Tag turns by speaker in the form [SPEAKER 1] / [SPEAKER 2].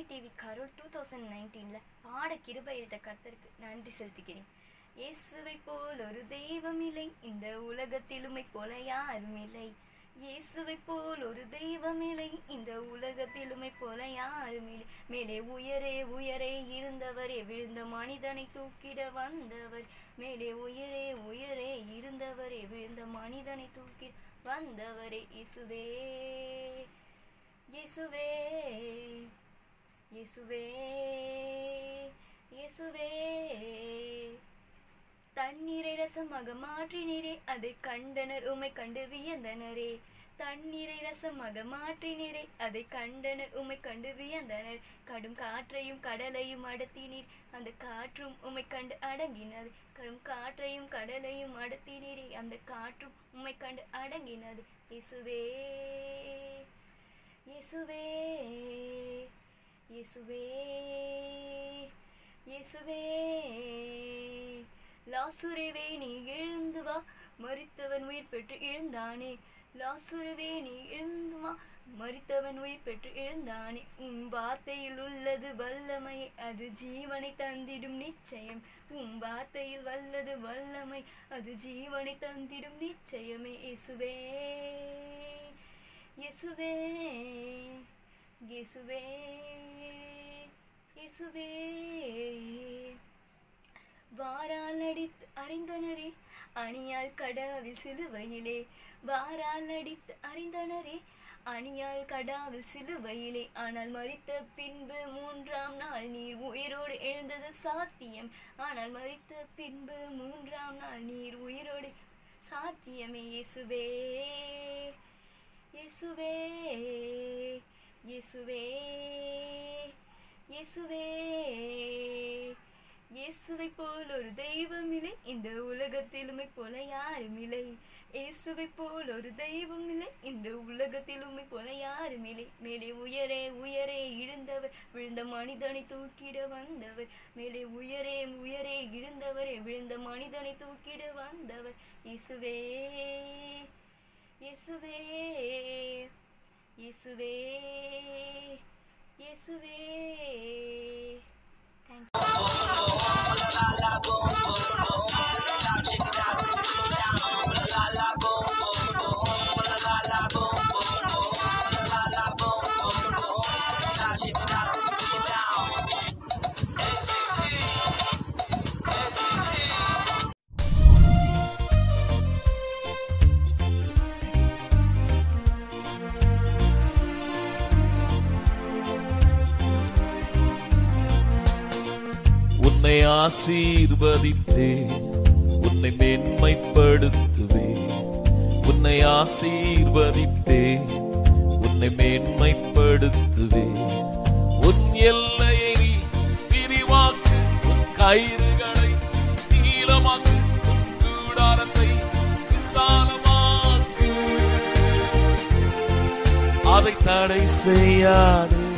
[SPEAKER 1] ஜெபமே TV carol two thousand நைன்டீனில் பாட கிருபை எழுத கர்த்தருக்கு நன்றி செலுத்துகிறேன் இயேசுவை போல் ஒரு தெய்வம் இல்லை இந்த உலகத்திலுமை போல யாரும் இல்லை இயேசுவை போல் ஒரு தெய்வம் இல்லை இந்த உலகத்திலுமை போல யாரும் இல்லை மேலே உயரே உயரே இருந்தவரே விழுந்த மனிதனை தூக்கிட வந்தவர் மேலே உயரே உயரே இருந்தவரே விழுந்த மனிதனை தூக்கிட வந்தவரே இயேசுவே இயேசுவே இயேசுவே இயேசுவே தண்ணீரை ரசமாக மாற்றினீரே அதை கண்டனர் உமை கண்டு வியந்தனரே தண்ணீரை ரசமாக மாற்றினீரே அதை கண்டனர் உமை கண்டு வியந்தனர் கடும் காற்றையும் கடலையும் அடத்தினீர் அந்த காற்றும் உமை கண்டு அடங்கினது கடும் காற்றையும் கடலையும் அடத்தினீரே அந்த காற்றும் உமை கண்டு அடங்கினது இயேசுவே இயேசுவே இயேசுவே இயேசுவே லாசுருவே நீ எழுந்து வா மரித்தவன் உயிர் பெற்று எழுந்தானே லாசுருவே நீ எழுந்து வா மரித்தவன் உயிர் பெற்று எழுந்தானே உன் வார்த்தையில் உள்ளது வல்லமை அது ஜீவனை தந்திடும் நிச்சயம் உன் வார்த்தையில் வல்லது வல்லமை அது ஜீவனை தந்திடும் நிச்சயமே இயேசுவே இயேசுவே இயேசுவே இயேசுவே வாரால் அடித்து அறிந்தனரே அணியால் கடாவில் சிலுவையிலே வாரால் அடித்து அறிந்தனரே அணியால் கடாவில் சிலுவையிலே ஆனால் மறித்த பின்பு மூன்றாம் நாள் நீர் உயிரோடு எழுந்தது சாத்தியம் ஆனால் மறித்த பின்பு மூன்றாம் நாள் நீர் உயிரோடு சாத்தியமே இயேசுவே இயேசுவே இயேசுவே இயேசுவே இயேசுவை போல் ஒரு தெய்வம் இல்லை இந்த உலகத்திலுமை போல யாரும் இல்லை இயேசுவை போல் ஒரு தெய்வம் இல்லை இந்த உலகத்திலுமை போல யாரும் இல்லை மேலே உயரே உயரே இழுந்தவர் விழுந்த மனிதனை தூக்கிட வந்தவர் மேலே உயரே உயரே இழுந்தவரே விழுந்த மனிதனை தூக்கிட வந்தவர் இயேசுவே இயேசுவே இயேசுவே இயேசுவே தேங்க்யூ
[SPEAKER 2] உன்னை ஆசீர்வதித்தேன் உன்னை மேன்மைப்படுத்துவேன் உன்னை ஆசீர்வதித்தேன் உன்னை மேன்மைப்படுத்துவேன் உன் எல்லையை நீ விரிவாக்கு உன் கயிறுகளை நீளமாக்கு உன் கூடாரத்தை விசாலமாக்கு அதை தடை செய்யாதே